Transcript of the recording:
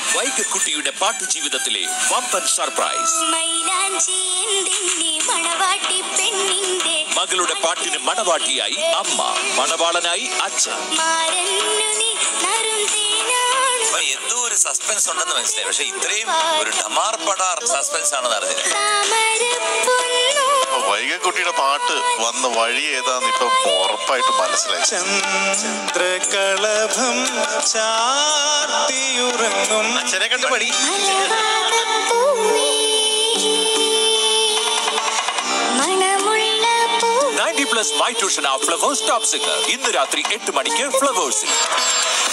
വൈകക്കുട്ടിയുടെ പാട്ടു ജീവിതത്തിലെ വമ്പൻ സർപ്രൈസ് മൈലാഞ്ചി എന്തിന്റെ മണവാട്ടി പെണ്ണിന്റെ മകളുടെ പാട്ടിന് മണവാട്ടിയായി അമ്മ മണവാളനായി അച്ഛൻ മാരന്നു നീ നറും തേനാണു അപ്പൊ എന്തോ ഒരു സസ്പെൻസ് ഉണ്ടെന്ന് മനസ്സിലായി പക്ഷെ ഇത്രയും ഒരു ഡമാർ പടാർ സസ്പെൻസ് ആണെന്ന് അറിഞ്ഞില്ല താമരപ്പൊന്നു വൈകക്കുട്ടിയുടെ പാട്ട് വന്ന വഴി ഏതാന്ന് ഇപ്പൊ ഉറപ്പായിട്ട് മനസ്സിലായി ചന്ദ്രകളഭം ചാർത്തിയുറങ്ങും അച്ഛനെ കണ്ട് പടി മലവാകപ്പൂവേ മണമുള്ള പൂ നയൻറ്റി പ്ലസ് മൈ ട്യൂഷൻ ആ ഫ്ലവേഴ്സ് ടോപ്പ് സിംഗർ ഇന്ന് രാത്രി എട്ട് മണിക്ക് ഫ്ലവേഴ്സിൽ